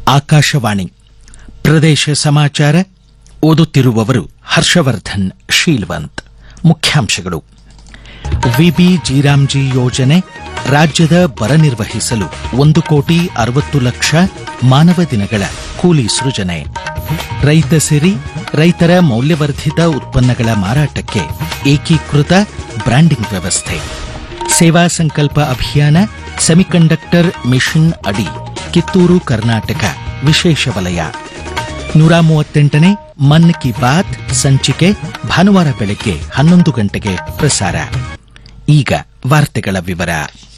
ಆಕಾಶವಾಣಿ ಪ್ರದೇಶ ಸಮಾಚಾರ ಓದುತ್ತಿರುವವರು ಹರ್ಷವರ್ಧನ್ ಶೀಲ್ವಂತ್ ಮುಖ್ಯಾಂಶಗಳು ವಿಬಿ ಜೀರಾಮ್ಜಿ ಯೋಜನೆ ರಾಜ್ಯದ ಬರ ನಿರ್ವಹಿಸಲು ಒಂದು ಕೋಟಿ ಅರವತ್ತು ಲಕ್ಷ ಮಾನವ ದಿನಗಳ ಕೂಲಿ ಸೃಜನೆ ರೈತ ಸಿರಿ ರೈತರ ಮೌಲ್ಯವರ್ಧಿತ ಉತ್ಪನ್ನಗಳ ಮಾರಾಟಕ್ಕೆ ಏಕೀಕೃತ ಬ್ರ್ಯಾಂಡಿಂಗ್ ವ್ಯವಸ್ಥೆ ಸೇವಾ ಸಂಕಲ್ಪ ಅಭಿಯಾನ ಸೆಮಿಕಂಡಕ್ಟರ್ ಮಿಷನ್ ಅಡಿ ಕಿತ್ತೂರು ಕರ್ನಾಟಕ ವಿಶೇಷ ವಲಯ ನೂರ ಮೂವತ್ತೆಂಟನೇ ಮನ್ ಕಿ ಬಾತ್ ಸಂಚಿಕೆ ಭಾನುವಾರ ಬೆಳಗ್ಗೆ ಹನ್ನೊಂದು ಗಂಟೆಗೆ ಪ್ರಸಾರ ಈಗ ವಾರ್ತೆಗಳ ವಿವರ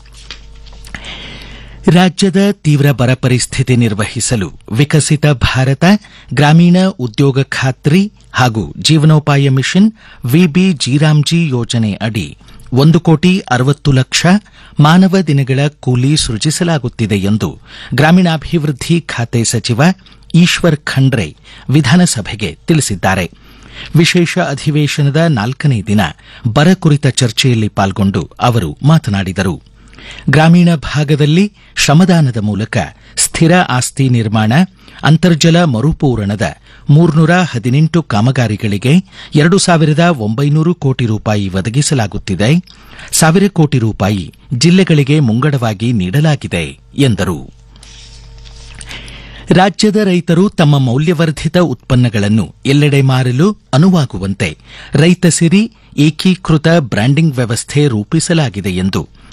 ರಾಜ್ಯದ ತೀವ್ರ ಬರ ಪರಿಸ್ಥಿತಿ ನಿರ್ವಹಿಸಲು ವಿಕಸಿತ ಭಾರತ ಗ್ರಾಮೀಣ ಉದ್ಯೋಗ ಖಾತ್ರಿ ಹಾಗೂ ಜೀವನೋಪಾಯ ಮಿಷನ್ ವಿಬಿ ಜೀರಾಮ್ಜಿ ಯೋಜನೆ ಅಡಿ ಒಂದು ಕೋಟಿ ಅರವತ್ತು ಲಕ್ಷ ಮಾನವ ದಿನಗಳ ಕೂಲಿ ಸೃಜಿಸಲಾಗುತ್ತಿದೆ ಎಂದು ಗ್ರಾಮೀಣಾಭಿವೃದ್ಧಿ ಖಾತೆ ಸಚಿವ ಈಶ್ವರ್ ಖಂಡ್ರೆ ವಿಧಾನಸಭೆಗೆ ತಿಳಿಸಿದ್ದಾರೆ ವಿಶೇಷ ಅಧಿವೇಶನದ ನಾಲ್ಕನೇ ದಿನ ಬರ ಕುರಿತ ಚರ್ಚೆಯಲ್ಲಿ ಪಾಲ್ಗೊಂಡು ಅವರು ಮಾತನಾಡಿದರು ಗ್ರಾಮೀಣ ಭಾಗದಲ್ಲಿ ಶ್ರಮದಾನದ ಮೂಲಕ ಸ್ಥಿರ ಆಸ್ತಿ ನಿರ್ಮಾಣ ಅಂತರ್ಜಲ ಮರುಪೂರಣದ ಮೂರ್ನೂರ ಹದಿನೆಂಟು ಕಾಮಗಾರಿಗಳಿಗೆ ಎರಡು ಸಾವಿರದ ಒಂಬೈನೂರು ಕೋಟಿ ರೂಪಾಯಿ ಒದಗಿಸಲಾಗುತ್ತಿದೆ ಸಾವಿರ ಕೋಟಿ ರೂಪಾಯಿ ಜಿಲ್ಲೆಗಳಿಗೆ ಮುಂಗಡವಾಗಿ ನೀಡಲಾಗಿದೆ ಎಂದರು ರಾಜ್ಯದ ರೈತರು ತಮ್ಮ ಮೌಲ್ಯವರ್ಧಿತ ಉತ್ಪನ್ನಗಳನ್ನು ಎಲ್ಲೆಡೆ ಮಾರಲು ಅನುವಾಗುವಂತೆ ರೈತ ಸಿರಿ ಏಕೀಕೃತ ಬ್ರ್ಯಾಂಡಿಂಗ್ ವ್ಯವಸ್ಥೆ ರೂಪಿಸಲಾಗಿದೆ ಎಂದು